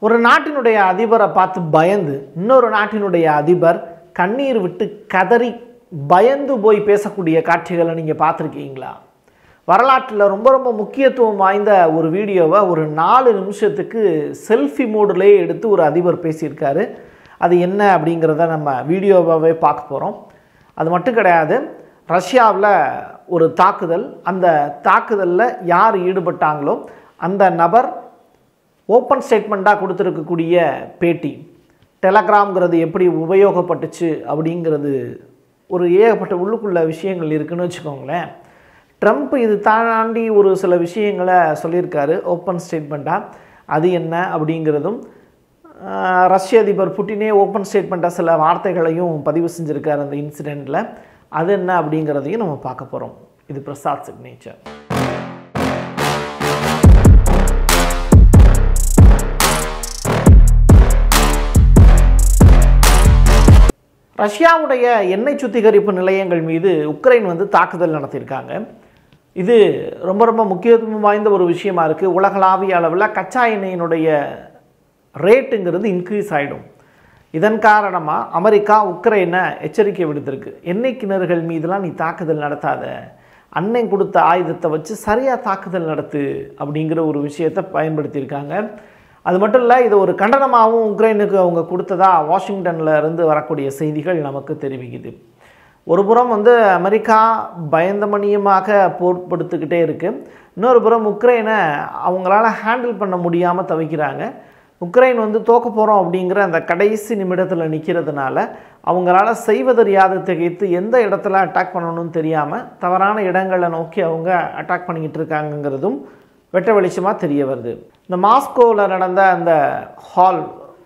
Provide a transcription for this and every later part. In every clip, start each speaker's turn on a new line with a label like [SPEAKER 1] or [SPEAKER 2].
[SPEAKER 1] ஒரு நாட்டினுடைய அதிபரை பார்த்து பயந்து இன்னொரு நாட்டினுடைய அதிபர் கண்ணீர் விட்டு கதறி பயந்து போய் பேசக்கூடிய காட்சிகளை நீங்கள் பார்த்துருக்கீங்களா வரலாற்றில் ரொம்ப ரொம்ப முக்கியத்துவம் வாய்ந்த ஒரு வீடியோவை ஒரு நாலு நிமிஷத்துக்கு செல்ஃபி மோடுலேயே எடுத்து ஒரு அதிபர் பேசியிருக்காரு அது என்ன அப்படிங்கிறத நம்ம வீடியோவாகவே பார்க்க போகிறோம் அது மட்டும் கிடையாது ரஷ்யாவில் ஒரு தாக்குதல் அந்த தாக்குதலில் யார் ஈடுபட்டாங்களோ அந்த நபர் ஓப்பன் ஸ்டேட்மெண்ட்டாக கொடுத்துருக்கக்கூடிய பேட்டி டெலகிராம்ங்கிறது எப்படி உபயோகப்பட்டுச்சு அப்படிங்கிறது ஒரு ஏகப்பட்ட உள்ளுக்குள்ள விஷயங்கள் இருக்குன்னு வச்சுக்கோங்களேன் ட்ரம்ப் இது தாண்டி ஒரு சில விஷயங்களை சொல்லியிருக்காரு ஓப்பன் ஸ்டேட்மெண்ட்டாக அது என்ன அப்படிங்கிறதும் ஆஹ், ரஷ்ய அதிபர் புட்டினே ஓப்பன் ஸ்டேட்மெண்ட்டாக சில வார்த்தைகளையும் பதிவு செஞ்சுருக்காரு அந்த இன்சிடெண்ட்டில் அது என்ன அப்படிங்கிறதையும் நம்ம பார்க்க போகிறோம் இது பிரசாத் சிக்னேச்சர் ரஷ்யாவுடைய எண்ணெய் சுத்திகரிப்பு நிலையங்கள் மீது உக்ரைன் வந்து தாக்குதல் நடத்தியிருக்காங்க இது ரொம்ப ரொம்ப முக்கியத்துவம் வாய்ந்த ஒரு விஷயமா இருக்குது உலகளாவிய அளவில் கச்சா எண்ணெயினுடைய ரேட்டுங்கிறது இன்க்ரீஸ் ஆகிடும் இதன் காரணமாக அமெரிக்கா உக்ரைனை எச்சரிக்கை விடுத்திருக்கு எண்ணெய் கிணறுகள் மீதெல்லாம் நீ தாக்குதல் நடத்தாத அண்ணன் கொடுத்த ஆயுதத்தை வச்சு சரியாக தாக்குதல் நடத்து அப்படிங்கிற ஒரு விஷயத்தை பயன்படுத்தியிருக்காங்க அது மட்டும் இல்லை இது ஒரு கண்டனமாகவும் உக்ரைனுக்கு அவங்க கொடுத்ததா வாஷிங்டன்ல இருந்து வரக்கூடிய செய்திகள் நமக்கு தெரிவிக்குது ஒரு புறம் வந்து அமெரிக்கா பயந்தமணியமாக போர்ப்படுத்திக்கிட்டே இருக்கு இன்னொரு புறம் உக்ரைனை அவங்களால ஹேண்டில் பண்ண முடியாமல் தவிக்கிறாங்க உக்ரைன் வந்து தோக்க போகிறோம் அப்படிங்கிற அந்த கடைசி நிமிடத்தில் நிற்கிறதுனால அவங்களால செய்வதறியாது திகைத்து எந்த இடத்துல அட்டாக் பண்ணணும்னு தெரியாமல் தவறான இடங்களை நோக்கி அவங்க அட்டாக் பண்ணிக்கிட்டு இருக்காங்கங்கிறதும் வெட்ட வெளிச்சமாக தெரிய வருது இந்த மாஸ்கோவில் நடந்த அந்த ஹால்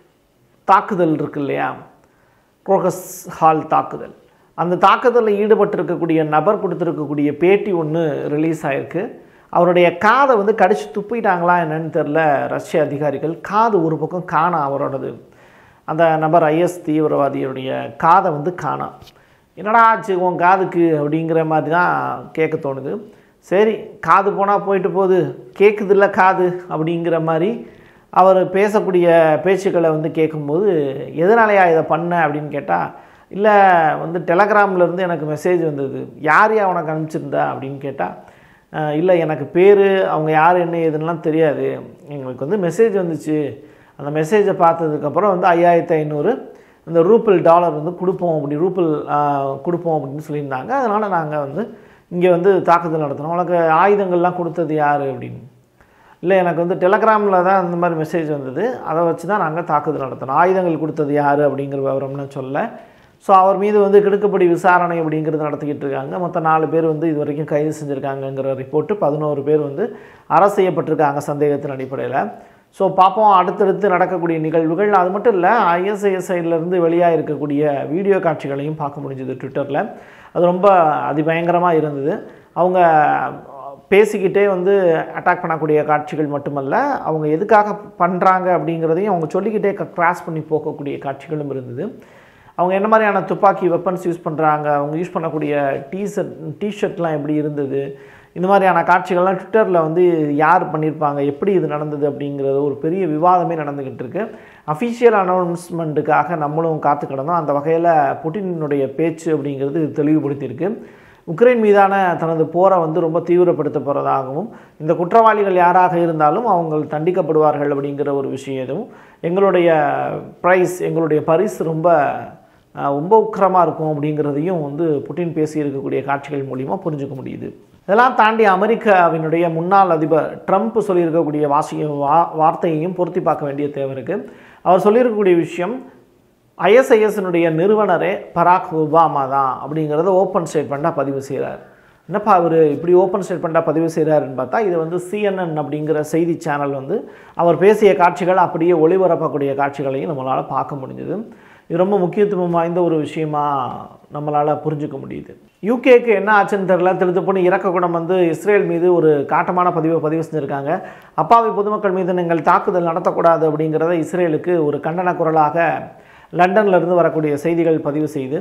[SPEAKER 1] தாக்குதல் இருக்கு இல்லையா குரோகஸ் ஹால் தாக்குதல் அந்த தாக்குதலில் ஈடுபட்டிருக்கக்கூடிய நபர் கொடுத்துருக்கக்கூடிய பேட்டி ஒன்று ரிலீஸ் ஆயிருக்கு அவருடைய காதை வந்து கடிச்சு துப்பிட்டாங்களா என்னன்னு தெரில ரஷ்ய அதிகாரிகள் காது ஒரு பக்கம் காணாம் அவரோடது அந்த நபர் ஐஎஸ் தீவிரவாதியுடைய காதை வந்து காணாம் என்னடா ஆச்சு உன் காதுக்கு அப்படிங்கிற மாதிரி தான் கேட்க தோணுது சரி காது போனால் போயிட்டு போகுது கேட்குதில்ல காது அப்படிங்கிற மாதிரி அவர் பேசக்கூடிய பேச்சுக்களை வந்து கேட்கும்போது எதனாலயா இதை பண்ண அப்படின்னு கேட்டால் இல்லை வந்து டெலகிராம்ல இருந்து எனக்கு மெசேஜ் வந்தது யார் யா உனக்கு அனுப்பிச்சிருந்தா அப்படின்னு கேட்டால் "அஹ், இல்லை எனக்கு பேர் அவங்க யார் என்ன ஏதுன்னெலாம் தெரியாது எங்களுக்கு வந்து மெசேஜ் வந்துச்சு அந்த மெசேஜை பார்த்ததுக்கப்புறம் வந்து ஐயாயிரத்தி ஐநூறு இந்த ரூபிள் டாலர் வந்து கொடுப்போம் அப்படி ரூபிள் ஆஹ், கொடுப்போம் அப்படின்னு சொல்லியிருந்தாங்க அதனால் நாங்கள் வந்து இங்கே வந்து தாக்குதல் நடத்தினோம் உனக்கு ஆயுதங்கள்லாம் கொடுத்தது யார் அப்படின்னு இல்லை எனக்கு வந்து டெலகிராமில் தான் இந்த மாதிரி மெசேஜ் வந்தது அதை வச்சு தான் நாங்கள் தாக்குதல் நடத்தினோம் ஆயுதங்கள் கொடுத்தது யார் அப்படிங்கிற விவரம்னு சொல்ல ஸோ அவர் மீது வந்து கிடுக்குப்படி விசாரணை அப்படிங்கிறது நடத்திக்கிட்டு இருக்காங்க மொத்தம் நாலு பேர் வந்து இது வரைக்கும் கைது செஞ்சுருக்காங்கங்கிற ரிப்போர்ட்டு பதினோரு பேர் வந்து அரசு செய்யப்பட்டிருக்காங்க சந்தேகத்தின் அடிப்படையில் ஸோ பார்ப்போம் அடுத்தடுத்து நடக்கக்கூடிய நிகழ்வுகள் அது மட்டும் இல்லை ஐஎஸ்ஐஎஸ்ஐலேருந்து வெளியாக இருக்கக்கூடிய வீடியோ காட்சிகளையும் பார்க்க முடிஞ்சது ட்விட்டரில் அது ரொம்ப அதிபயங்கரமாக இருந்தது அவங்க பேசிக்கிட்டே வந்து அட்டாக் பண்ணக்கூடிய காட்சிகள் மட்டுமல்ல அவங்க எதுக்காக பண்ணுறாங்க அப்படிங்கிறதையும் அவங்க சொல்லிக்கிட்டே கிராஸ் பண்ணி போகக்கூடிய காட்சிகளும் இருந்தது அவங்க என்ன மாதிரியான துப்பாக்கி வெப்பன்ஸ் யூஸ் பண்ணுறாங்க அவங்க யூஸ் பண்ணக்கூடிய டீஷர்ட் டிஷர்ட்லாம் எப்படி இருந்தது இந்த மாதிரியான காட்சிகள்லாம் ட்விட்டரில் வந்து யார் பண்ணியிருப்பாங்க எப்படி இது நடந்தது அப்படிங்கிறது ஒரு பெரிய விவாதமே நடந்துக்கிட்டு இருக்கு அஃபிஷியல் அனௌன்ஸ்மெண்ட்டுக்காக நம்மளும் காத்து கிடந்தோம் அந்த வகையில் புட்டினுடைய பேச்சு அப்படிங்கிறது இது தெளிவுபடுத்தியிருக்கு உக்ரைன் மீதான தனது போரை வந்து ரொம்ப தீவிரப்படுத்த போகிறதாகவும் இந்த குற்றவாளிகள் யாராக இருந்தாலும் அவங்க தண்டிக்கப்படுவார்கள் அப்படிங்கிற ஒரு விஷயமும் எங்களுடைய ப்ரைஸ் எங்களுடைய பரிசு ரொம்ப அஹ், ரொம்ப உக்கிரமாக இருக்கும் அப்படிங்கிறதையும் வந்து புட்டின் பேசி இருக்கக்கூடிய காட்சிகள் மூலிமா புரிஞ்சுக்க முடியுது இதெல்லாம் தாண்டி அமெரிக்காவினுடைய முன்னாள் அதிபர் ட்ரம்ப் சொல்லியிருக்கக்கூடிய வாசிய வா வார்த்தையையும் பொருத்தி பார்க்க வேண்டிய தேவை இருக்குது அவர் சொல்லியிருக்கக்கூடிய விஷயம் ஐஎஸ்ஐஎஸ்னுடைய நிறுவனரே பராக் ஒபாமா தான் அப்படிங்கிறத ஓப்பன் ஸ்டேட்மெண்ட்டாக பதிவு செய்கிறார் என்னப்பா அவர் இப்படி ஓப்பன் ஸ்டேட்மெண்ட்டாக பதிவு செய்கிறாருன்னு பார்த்தா இது வந்து சிஎன்என் அப்படிங்கிற செய்தி சேனல் வந்து அவர் பேசிய காட்சிகள் அப்படியே ஒளிபரப்பக்கூடிய காட்சிகளையும் நம்மளால் பார்க்க முடிஞ்சுது இது ரொம்ப முக்கியத்துவம் வாய்ந்த ஒரு விஷயமா நம்மளால் புரிஞ்சுக்க முடியுது யூகேக்கு என்ன ஆச்சுன்னு தெரியல திருத்துப்பணி இறக்கக்கூடம் வந்து இஸ்ரேல் மீது ஒரு காட்டமான பதிவை பதிவு செஞ்சுருக்காங்க அப்பாவி பொதுமக்கள் மீது நீங்கள் தாக்குதல் நடத்தக்கூடாது அப்படிங்கிறத இஸ்ரேலுக்கு ஒரு கண்டன குரலாக லண்டன்ல இருந்து வரக்கூடிய செய்திகள் பதிவு செய்து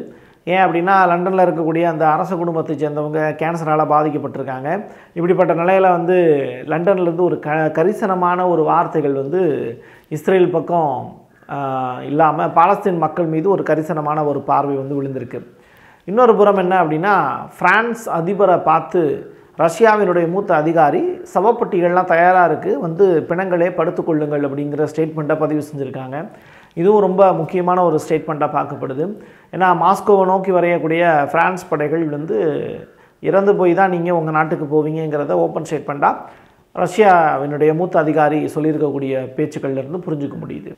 [SPEAKER 1] ஏன் அப்படின்னா லண்டனில் இருக்கக்கூடிய அந்த அரச குடும்பத்தை சேர்ந்தவங்க கேன்சரால் பாதிக்கப்பட்டிருக்காங்க இப்படிப்பட்ட நிலையில் வந்து லண்டன்லேருந்து ஒரு க கரிசனமான ஒரு வார்த்தைகள் வந்து இஸ்ரேல் பக்கம் இல்லாமல் பாலஸ்தீன் மக்கள் மீது ஒரு கரிசனமான ஒரு பார்வை வந்து விழுந்திருக்கு இன்னொரு புறம் என்ன அப்படின்னா பிரான்ஸ் அதிபரை பார்த்து ரஷ்யாவினுடைய மூத்த அதிகாரி சவப்பட்டிகள்லாம் தயாராக இருக்குது வந்து பிணங்களே படுத்துக்கொள்ளுங்கள் அப்படிங்கிற ஸ்டேட்மெண்ட்டை பதிவு செஞ்சுருக்காங்க இதுவும் ரொம்ப முக்கியமான ஒரு ஸ்டேட்மெண்ட்டாக பார்க்கப்படுது ஏன்னா மாஸ்கோவை நோக்கி வரையக்கூடிய பிரான்ஸ் படைகள் வந்து இறந்து போய் தான் நீங்கள் உங்கள் நாட்டுக்கு போவீங்கிறத ஓப்பன் ஸ்டேட்மெண்ட்டாக ரஷ்யாவினுடைய மூத்த அதிகாரி சொல்லியிருக்கக்கூடிய பேச்சுக்கள்லேருந்து புரிஞ்சுக்க முடியுது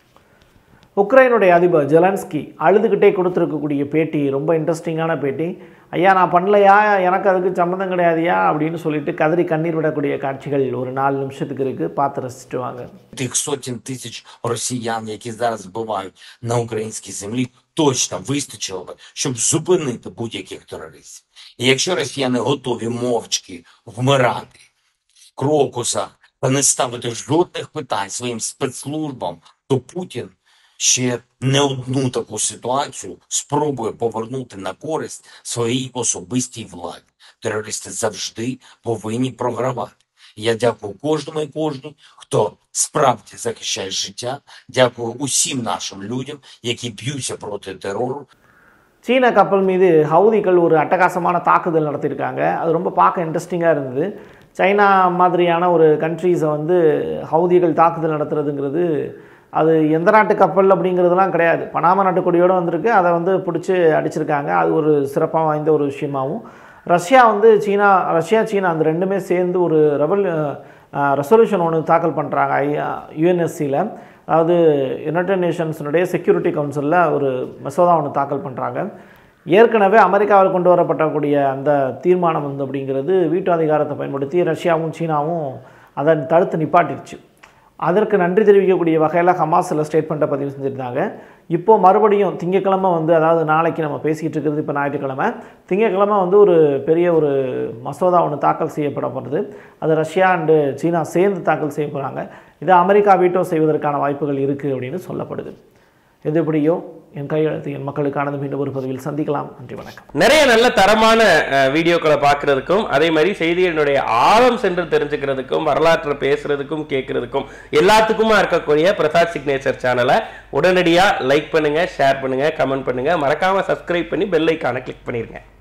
[SPEAKER 1] உக்ரைனுடைய அதிபர் ஜெலன்ஸ்கி அழுதுகிட்டே கொடுத்துருக்கக்கூடிய பேட்டி ரொம்ப இன்ட்ரெஸ்டிங்கான பேட்டி ஐயா நான் பண்ணலையா எனக்கு அதுக்கு சம்மந்தம் கிடையாதுயா அப்படின்னு சொல்லிட்டு கதறி கண்ணீர் விடக்கூடிய காட்சிகள் ஒரு நாலு நிமிஷத்துக்கு இருக்குது பார்த்து ரசிச்சுட்டு வாங்க
[SPEAKER 2] тих сотень тисяч росіян, які зараз вбивають на українській землі, точно вистачило би, щоб зупинити будь-яких терористів. І якщо росіяни готові мовчки вмирати в крокусах та не ставити жодних питань своїм спецслужбам, то Путін ще не одну таку ситуацію спробує повернути на користь своїй особистій владі. Терористи завжди повинні програвати. Я дякую кожному і кожній, хто справді захищає життя. Дякую усім нашим людям, які б'ються проти терору.
[SPEAKER 1] சீன கப்பல் மீது ஹவுதிகள் ஒரு அட்டகாசமான தாக்குதல் நடத்தியிருக்காங்க அது ரொம்ப பார்க்க இன்ட்ரெஸ்டிங்காக இருந்தது சைனா மாதிரியான ஒரு கண்ட்ரீஸை வந்து ஹவுதிகள் தாக்குதல் நடத்துறதுங்கிறது அது எந்த நாட்டு கப்பல் அப்படிங்கிறதுலாம் கிடையாது பனாமா நாட்டு கொடியோடு வந்திருக்கு அதை வந்து பிடிச்சி அடிச்சிருக்காங்க அது ஒரு சிறப்பாக வாய்ந்த ஒரு விஷயமாகவும் ரஷ்யா வந்து சீனா ரஷ்யா சீனா அந்த ரெண்டுமே சேர்ந்து ஒரு ரெவல் ரெசல்யூஷன் ஒன்று தாக்கல் பண்ணுறாங்க ஐ யுஎன்எஸ்சியில் அதாவது யுனைடெட் நேஷன்ஸினுடைய செக்யூரிட்டி கவுன்சிலில் ஒரு மசோதா ஒன்று தாக்கல் பண்ணுறாங்க ஏற்கனவே அமெரிக்காவில் கொண்டு வரப்படக்கூடிய அந்த தீர்மானம் வந்து அப்படிங்கிறது வீட்டு அதிகாரத்தை பயன்படுத்தி ரஷ்யாவும் சீனாவும் அதை தடுத்து நிப்பாட்டிடுச்சு அதற்கு நன்றி தெரிவிக்கக்கூடிய வகையில் ஹமாஸில் ஸ்டேட்மெண்ட்டை பதிவு செஞ்சுருந்தாங்க இப்போ மறுபடியும் திங்கக்கிழமை வந்து அதாவது நாளைக்கு நம்ம பேசிக்கிட்டு இருக்கிறது இப்போ ஞாயிற்றுக்கிழமை திங்கக்கிழமை வந்து ஒரு பெரிய ஒரு மசோதா ஒன்று தாக்கல் செய்யப்பட போகிறது அது ரஷ்யா அண்டு சீனா சேர்ந்து தாக்கல் செய்ய போகிறாங்க இதை அமெரிக்கா வீட்டோ செய்வதற்கான வாய்ப்புகள் இருக்குது அப்படின்னு சொல்லப்படுது எது எப்படியோ என் கையெழுத்து என் மக்களுக்கானது மீண்டும் ஒரு பதிவில் சந்திக்கலாம் நன்றி வணக்கம்
[SPEAKER 3] நிறைய நல்ல தரமான அஹ், வீடியோக்களை பார்க்கறதுக்கும் அதே மாதிரி செய்திகளினுடைய ஆழம் சென்று தெரிஞ்சுக்கிறதுக்கும் வரலாற்றை பேசுறதுக்கும் கேட்கறதுக்கும் எல்லாத்துக்குமா இருக்கக்கூடிய பிரசாத் சிக்னேச்சர் சேனலை உடனடியாக லைக் பண்ணுங்க ஷேர் பண்ணுங்க கமெண்ட் பண்ணுங்க மறக்காம சப்ஸ்கிரைப் பண்ணி பெல் ஐக்கானை கிளிக் பண்ணிருங்க